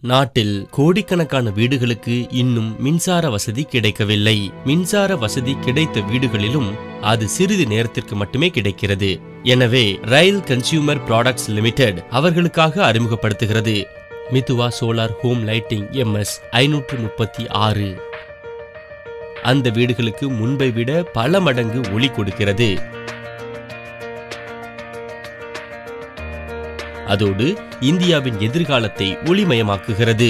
நாட்டில் கோடிக்கணக்கான வீடுகளுக்கு இன்னும் மின்சார வசதி கிடைக்கவில்லை மின்சார வசதி கிடைத்த வீடுகளிலும் அது சிறிது நேரத்திற்கு மட்டுமே கிடைக்கிறது எனவே ரயில் கன்சியூமர் ப்ராடக்ட்ஸ் லிமிடெட் அவர்களுக்காக அறிமுகப்படுத்துகிறது Mithuva solar home lighting MS ஐநூற்று முப்பத்தி ஆறு அந்த வீடுகளுக்கு முன்பை விட பல மடங்கு ஒளி கொடுக்கிறது அதோடு இந்தியாவின் எதிர்காலத்தை ஒளிமயமாக்குகிறது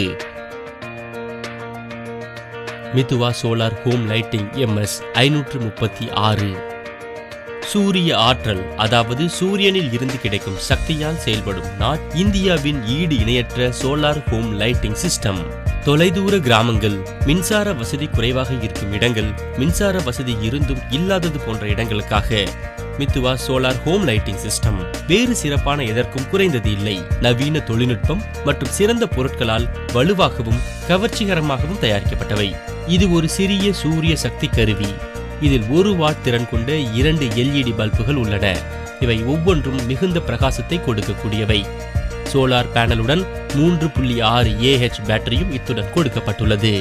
Mithuva solar home lighting MS ஐநூற்று முப்பத்தி ஆறு சூரிய ஆற்றல் அதாவது சூரியனில் இருந்து கிடைக்கும் சக்தியால் செயல்படும் நாட் இந்தியாவின் ஈடு இணையற்ற சோலார் ஹோம் லைட்டிங் சிஸ்டம் தொலைதூர கிராமங்கள் மின்சார வசதி குறைவாக இருக்கும் இடங்கள் மின்சார வசதி இருந்தும் இல்லாதது போன்ற இடங்களுக்காக Mithuva solar home lighting system வேறு சிறப்பான எதற்கும் குறைந்தது இல்லை நவீன தொழில்நுட்பம் மற்றும் சிறந்த பொருட்களால் வலுவாகவும் கவர்ச்சிகரமாகவும் தயாரிக்கப்பட்டவை இது ஒரு சிறிய சூரிய சக்தி கருவி இதில் ஒரு வாட் திறன் கொண்ட இரண்டு எல்இடி பல்புகள் உள்ளன இவை ஒவ்வொன்றும் மிகுந்த பிரகாசத்தை கொடுக்கக்கூடியவை சோலார் பேனலுடன் மூன்று புள்ளி ஆறு ஏஹெச் பேட்டரியும் இத்துடன் கொடுக்கப்பட்டுள்ளது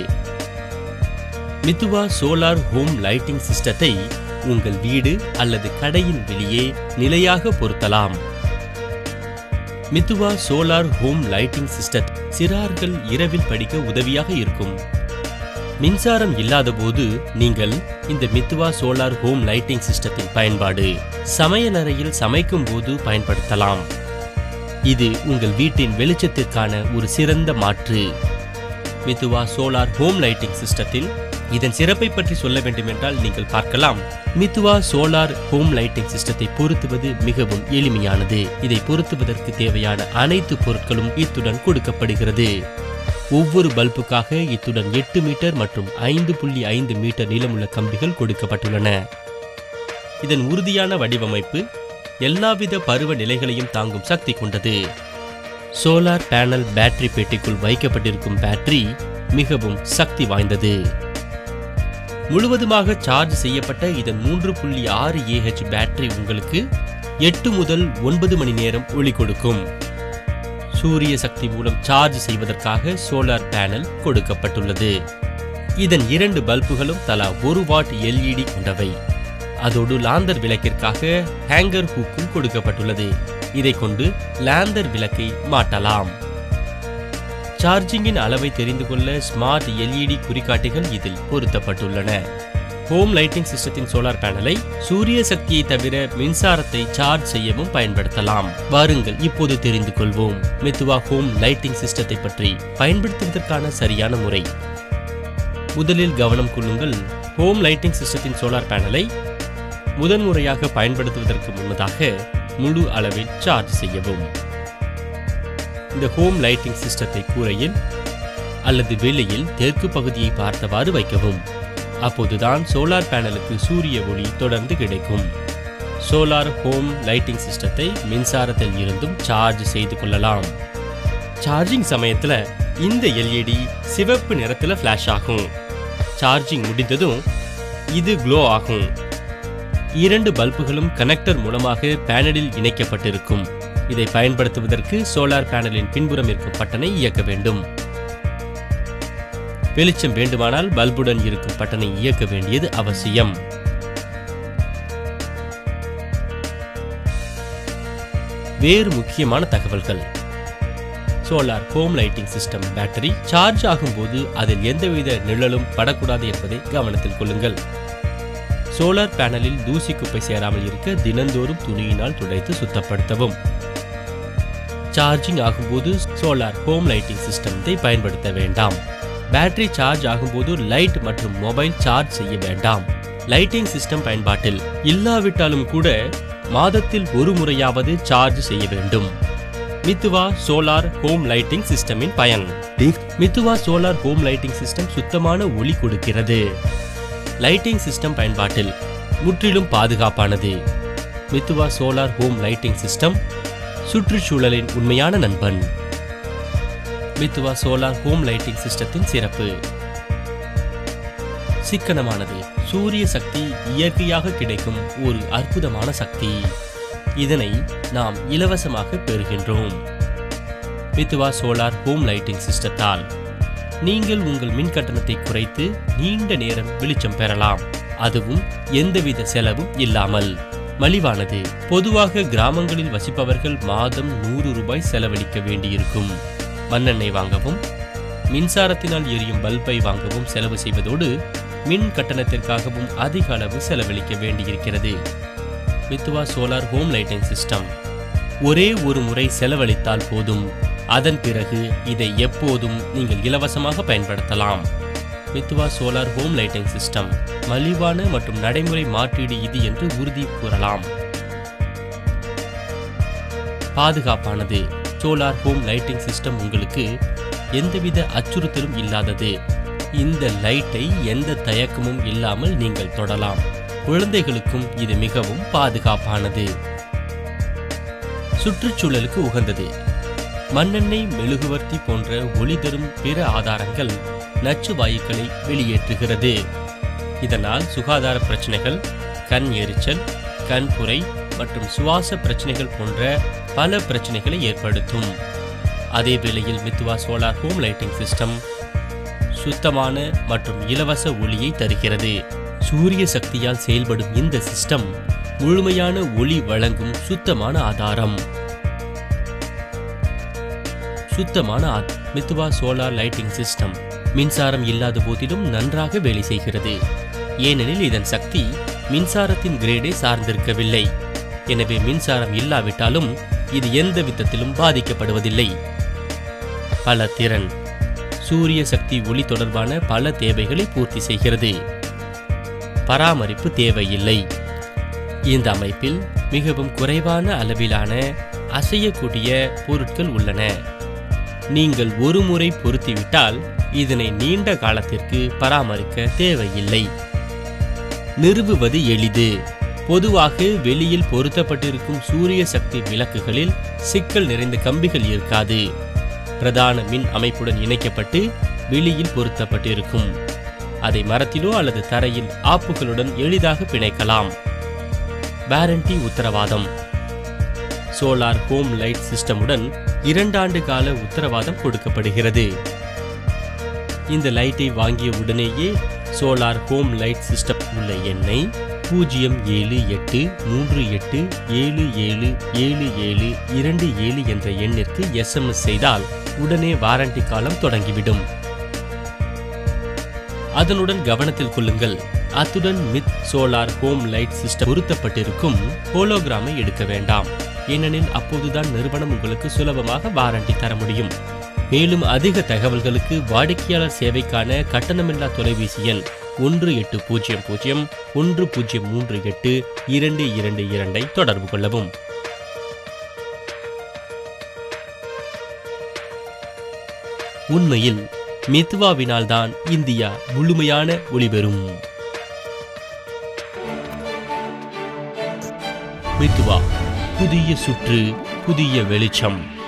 மித்துவா சோலார் ஹோம் லைட்டிங் சிஸ்டத்தை உங்கள் வீடு அல்லது கடையின் வெளியே நிலையாக பொருத்தலாம் மித்துவா சோலார் ஹோம் லைட்டிங் சிஸ்டத் சிறார்கள் இரவில் படிக்க உதவியாக இருக்கும் மின்சாரம் இல்லாதபோது நீங்கள் இந்த மித்துவா சோலார் ஹோம் லைட்டிங் சிஸ்டத்தின் பயன்பாடு சமையலறையில் சமைக்கும் போது பயன்படுத்தலாம் இது உங்கள் வீட்டின் வெளிச்சத்திற்கான ஒரு சிறந்த மாற்று மித்துவா சோலார் ஹோம் லைட்டிங் சிஸ்டத்தில் இதன் சிறப்பை பற்றி சொல்ல வேண்டுமென்றால் நீங்கள் பார்க்கலாம் மித்துவா சோலார் ஹோம் லைட்டிங் சிஸ்டத்தை பொருத்துவது மிகவும் எளிமையானது இதை பொருத்துவதற்கு தேவையான அனைத்து பொருட்களும் இத்துடன் கொடுக்கப்படுகிறது ஒவ்வொரு பல்புக்காக இத்துடன் எட்டு மீட்டர் மற்றும் ஐந்து புள்ளி ஐந்து மீட்டர் நீளமுள்ள கம்பிகள் கொடுக்கப்பட்டுள்ளன இதன் உறுதியான வடிவமைப்பு எல்லாவித பருவ நிலைகளையும் தாங்கும் சக்தி கொண்டது சோலார் பேனல் பேட்டரி பெட்டிக்குள் வைக்கப்பட்டிருக்கும் பேட்டரி மிகவும் சக்தி வாய்ந்தது முழுவதுமாக சார்ஜ் செய்யப்பட்ட இதன் மூன்று புள்ளி ஆறு ஏஹெச் பேட்டரி உங்களுக்கு எட்டு முதல் ஒன்பது மணி நேரம் ஒளி கொடுக்கும் சூரிய சக்தி மூலம் சார்ஜ் செய்வதற்காக சோலார் பேனல் கொடுக்கப்பட்டுள்ளது இதன் இரண்டு பல்புகளும் தலா ஒரு வாட் எல்இடி கொண்டவை அதோடு லாந்தர் விளக்கிற்காக ஹேங்கர் ஹூக்கும் கொடுக்கப்பட்டுள்ளது இதை கொண்டு லாந்தர் விளக்கை மாட்டலாம் சார்ஜிங்கின் அளவை தெரிந்து கொள்ள ஸ்மார்ட் எல்இடி குறிகாட்டிகள் இதில் பொருத்தப்பட்டுள்ளன ஹோம் லைட்டிங் சிஸ்டத்தின் சோலார் பேனலை சூரிய சக்தியை தவிர மின்சாரத்தை சார்ஜ் செய்யவும் பயன்படுத்தலாம் வாருங்கள் இப்போது தெரிந்து கொள்வோம் மெத்துவா ஹோம் லைட்டிங் சிஸ்டத்தை பற்றி பயன்படுத்துவதற்கான சரியான முறை முதலில் கவனம் கொள்ளுங்கள் ஹோம் லைட்டிங் சிஸ்டத்தின் சோலார் பேனலை முதன்முறையாக பயன்படுத்துவதற்கு முன்னதாக முழு அளவில் சார்ஜ் செய்யவும் இந்த ஹோம் லைட்டிங் சிஸ்டத்தை கூரையில் அல்லது வெளியில் தெற்கு பகுதியை பார்த்தவாறு வைக்கவும் அப்போதுதான் சோலார் பேனலுக்கு சூரிய ஒளி தொடர்ந்து கிடைக்கும் சோலார் ஹோம் லைட்டிங் சிஸ்டத்தை மின்சாரத்தில் இருந்தும் சார்ஜ் செய்து கொள்ளலாம் சார்ஜிங் சமயத்துல இந்த எல்இடி சிவப்பு நிறத்துல ஃபிளாஷ் ஆகும் சார்ஜிங் முடிந்ததும் இது க்ளோ ஆகும் இரண்டு பல்புகளும் கனெக்டர் மூலமாக பேனலில் இணைக்கப்பட்டிருக்கும் இதை பயன்படுத்துவதற்கு சோலார் பேனலின் பின்புறம் இருக்கும் பட்டனை இயக்க வேண்டும் வெளிச்சம் வேண்டுமானால் பல்புடன் இருக்கும் பட்டனை இயக்க வேண்டியது அவசியம் வேறு முக்கியமான தகவல்கள் solar home lighting system battery charge ஆகும்போது அதில் எந்தவித நிழலும் படக்கூடாது என்பதை கவனத்தில் கொள்ளுங்கள் சோலார் பேனலில் தூசி குப்பை சேராமல் இருக்க தினந்தோறும் துணியினால் துடைத்து சுத்தப்படுத்தவும் சார்ஜிங் ஆகும்போது சோலார் ஹோம் லைட்டிங் சிஸ்டத்தை பயன்படுத்த வேண்டாம் பேட்டரி சார்ஜ் ஆகும்போது லைட் மற்றும் மொபைல் சார்ஜ் செய்ய வேண்டாம் லைட்டிங் சிஸ்டம் பயன்பாட்டில் இல்லாவிட்டாலும் கூட மாதத்தில் ஒரு முறையாவது சார்ஜ் செய்ய வேண்டும் மித்துவா சோலார் ஹோம் லைட்டிங் சிஸ்டமின் பயன் Mithuva solar home lighting system சுத்தமான ஒளி கொடுக்கிறது லைட்டிங் சிஸ்டம் பயன்பாட்டில் முற்றிலும் பாதுகாப்பானது Mithuva solar home lighting system சுற்றுச்சூழலின் உண்மையான நண்பன் மித்துவா சோலார் ஹோம் லைட்டிங் சிஸ்டத்தின் சிறப்பு சிக்கனமானது சூரிய சக்தி இயற்கையாக கிடைக்கும் ஒரு அற்புதமான சக்தி இதனை நாம் இலவசமாக பெறுகின்றோம் மித்துவா சோலார் ஹோம் லைட்டிங் சிஸ்டத்தால் நீங்கள் உங்கள் மின் கட்டணத்தை குறைத்து நீண்ட நேரம் வெளிச்சம் பெறலாம் அதுவும் எந்தவித செலவும் இல்லாமல் மலிவானது பொதுவாக கிராமங்களில் வசிப்பவர்கள் மாதம் நூறு ரூபாய் செலவழிக்க வேண்டியிருக்கும் மண்ணெண்ணெய் வாங்கவும் மின்சாரத்தினால் எரியும் பல்பை வாங்கவும் செலவு செய்வதோடு மின் கட்டணத்திற்காகவும் அதிக அளவு செலவழிக்க வேண்டியிருக்கிறது Mithuva solar home lighting system ஒரே ஒரு முறை செலவழித்தால் போதும் அதன் பிறகு இதை எப்போதும் நீங்கள் இலவசமாக பயன்படுத்தலாம் Mithuva solar home lighting system மலிவான மற்றும் நடைமுறை மாற்றீடு இது என்று உறுதி கூறலாம் பாதுகாப்பானது சோலார் ஹோம் லைட்டிங் சிஸ்டம் உங்களுக்கு எந்தவித அச்சுறுத்தலும் இல்லாதது இந்த லைட்டை எந்த தயக்கமும் இல்லாமல் நீங்கள் தொடலாம் குழந்தைகளுக்கும் இது மிகவும் பாதுகாப்பானது சுற்றுச்சூழலுக்கு உகந்தது மண்ணெண்ணெய் மெழுகுவர்த்தி போன்ற ஒளி தரும் பிற ஆதாரங்கள் நச்சு வாயுக்களை வெளியேற்றுகிறது இதனால் சுகாதார பிரச்சனைகள் கண் எரிச்சல் கண்புரை மற்றும் சுவாச பிரச்சனைகள் போன்ற பல பிரச்சனைகளை ஏற்படுத்தும் அதே வேளையில் Mithuva solar home lighting system சுத்தமான மற்றும் இலவச ஒளியை தருகிறது சூரிய சக்தியால் செயல்படும் இந்த சிஸ்டம் முழுமையான ஒளி வழங்கும் சுத்தமான ஆதாரம் சுத்தமான ஆ- மித்துவா சோலார் லைட்டிங் சிஸ்டம் மின்சாரம் இல்லாத போதிலும் நன்றாக வேலை செய்கிறது ஏனெனில் இதன் சக்தி மின்சாரத்தின் கிரேடை சார்ந்திருக்கவில்லை எனவே மின்சாரம் இல்லாவிட்டாலும் இது எந்த விதத்திலும் பாதிக்கப்படுவதில்லை பல திறன் சூரிய சக்தி ஒளி தொடர்பான பல தேவைகளை பூர்த்தி செய்கிறது பராமரிப்பு தேவையில்லை இந்த அமைப்பில் மிகவும் குறைவான அளவிலான அசையக்கூடிய பொருட்கள் உள்ளன நீங்கள் ஒரு முறை பொருத்திவிட்டால் இதனை நீண்ட காலத்திற்கு பராமரிக்க தேவையில்லை நிறுவுவது எளிது பொதுவாக வெளியில் பொருத்தப்பட்டிருக்கும் சூரிய சக்தி விளக்குகளில் சிக்கல் நிறைந்த கம்பிகள் இருக்காது பிரதான மின் அமைப்புடன் இணைக்கப்பட்டு வெளியில் பொருத்தப்பட்டிருக்கும் அதை மரத்திலோ அல்லது தரையில் ஆப்புகளுடன் எளிதாக பிணைக்கலாம் வாரண்டி உத்தரவாதம் சோலார் ஹோம் லைட் சிஸ்டமுடன் இரண்டாண்டு கால உத்தரவாதம் கொடுக்கப்படுகிறது இந்த லைட்டை வாங்கிய உடனேயே சோலார் ஹோம் லைட் சிஸ்டம் உள்ள எண்ணை பூஜ்ஜியம் ஏழு எட்டு மூன்று எட்டு ஏழு ஏழு ஏழு ஏழு இரண்டு ஏழு என்ற எண்ணிற்கு எஸ்எம்எஸ் செய்தால் உடனே வாரண்டி காலம் தொடங்கிவிடும் அதனுடன் கவனத்தில் கொள்ளுங்கள் அத்துடன் மித் சோலார் ஹோம் லைட் சிஸ்டம் பொருத்தப்பட்டிருக்கும் ஹோலோகிராமை எடுக்க வேண்டாம் ஏனெனில் அப்போதுதான் நிறுவனம் உங்களுக்கு சுலபமாக வாரண்டி தர முடியும் மேலும் அதிக தகவல்களுக்கு வாடிக்கையாளர் சேவைக்கான கட்டணமில்லா தொலைபேசி எண் ஒன்று எட்டு பூஜ்ஜியம் பூஜ்ஜியம் ஒன்று பூஜ்ஜியம் மூன்று எட்டு இரண்டு இரண்டு இரண்டை தொடர்பு கொள்ளவும் உண்மையில் மித்வாவினால்தான் இந்தியா முழுமையான ஒளிபெறும் மித்வா புதிய சுற்று புதிய வெளிச்சம்